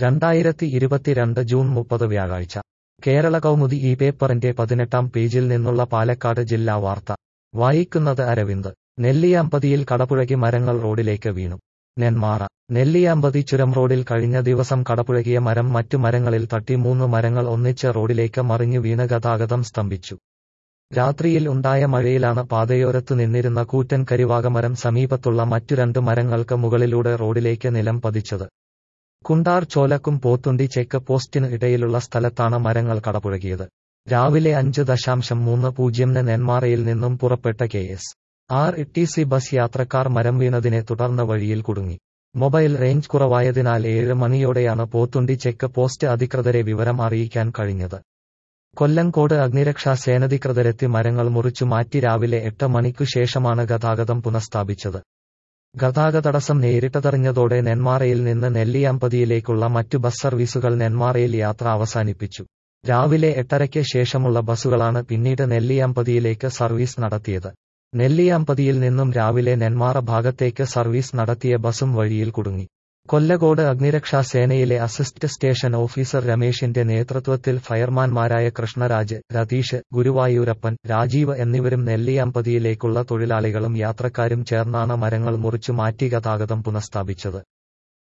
രണ്ടായിരത്തി ഇരുപത്തിരണ്ട് ജൂൺ മുപ്പത് വ്യാഴാഴ്ച കേരള കൗമുദി ഈ പേപ്പറിന്റെ പതിനെട്ടാം പേജിൽ നിന്നുള്ള പാലക്കാട് ജില്ലാ വാർത്ത വായിക്കുന്നത് അരവിന്ദ് നെല്ലിയാമ്പതിയിൽ കടപുഴകി മരങ്ങൾ റോഡിലേക്ക് വീണു നെന്മാറ നെല്ലിയാമ്പതി ചുരം റോഡിൽ കഴിഞ്ഞ ദിവസം കടപുഴകിയ മരം മറ്റു മരങ്ങളിൽ തട്ടി മൂന്ന് മരങ്ങൾ ഒന്നിച്ച് റോഡിലേക്ക് മറിഞ്ഞു വീണ് ഗതാഗതം സ്തംഭിച്ചു രാത്രിയിൽ ഉണ്ടായ മഴയിലാണ് പാതയോരത്തു നിന്നിരുന്ന കൂറ്റൻ കരിവാകമരം സമീപത്തുള്ള മറ്റു രണ്ട് മരങ്ങൾക്ക് മുകളിലൂടെ റോഡിലേക്ക് നിലം പതിച്ചത് കുണ്ടാർ ചോലക്കും പോത്തുണ്ടി ചെക്ക് പോസ്റ്റിന് ഇടയിലുള്ള സ്ഥലത്താണ് മരങ്ങൾ കടപുഴകിയത് രാവിലെ അഞ്ച് ദശാംശം മൂന്ന് പൂജ്യംന് നെന്മാറയിൽ നിന്നും പുറപ്പെട്ട K S R T C bus യാത്രക്കാർ മരം വീണതിനെ തുടർന്ന് വഴിയിൽ കുടുങ്ങി മൊബൈൽ റേഞ്ച് കുറവായതിനാൽ ഏഴ് മണിയോടെയാണ് പോത്തുണ്ടി ചെക്ക് പോസ്റ്റ് അധികൃതരെ വിവരം അറിയിക്കാൻ കഴിഞ്ഞത് കൊല്ലങ്കോട് അഗ്നിരക്ഷാ സേനധികൃതരെത്തി മരങ്ങൾ മുറിച്ചു മാറ്റി രാവിലെ എട്ട് മണിക്കു ശേഷമാണ് ഗതാഗതം പുനഃസ്ഥാപിച്ചത് ഗതാഗതടസ്സം നേരിട്ടതറിഞ്ഞതോടെ നെന്മാറയിൽ നിന്ന് നെല്ലിയാമ്പതിയിലേക്കുള്ള മറ്റു ബസ് സർവീസുകൾ നെന്മാറയിൽ യാത്ര അവസാനിപ്പിച്ചു രാവിലെ എട്ടരയ്ക്ക് ശേഷമുള്ള ബസ്സുകളാണ് പിന്നീട് നെല്ലിയാമ്പതിയിലേക്ക് സർവീസ് നടത്തിയത് നെല്ലിയാമ്പതിയിൽ നിന്നും രാവിലെ നെന്മാറ ഭാഗത്തേക്ക് സർവീസ് നടത്തിയ ബസും വഴിയിൽ കുടുങ്ങി കൊല്ലകോട് അഗ്നിരക്ഷാ സേനയിലെ അസിസ്റ്റ് സ്റ്റേഷൻ ഓഫീസർ രമേശിന്റെ നേതൃത്വത്തിൽ ഫയർമാൻമാരായ കൃഷ്ണരാജ് രതീഷ് ഗുരുവായൂരപ്പൻ രാജീവ് എന്നിവരും നെല്ലിയാമ്പതിയിലേക്കുള്ള തൊഴിലാളികളും യാത്രക്കാരും ചേർന്നാണ് മരങ്ങൾ മുറിച്ചു മാറ്റി ഗതാഗതം പുനഃസ്ഥാപിച്ചത്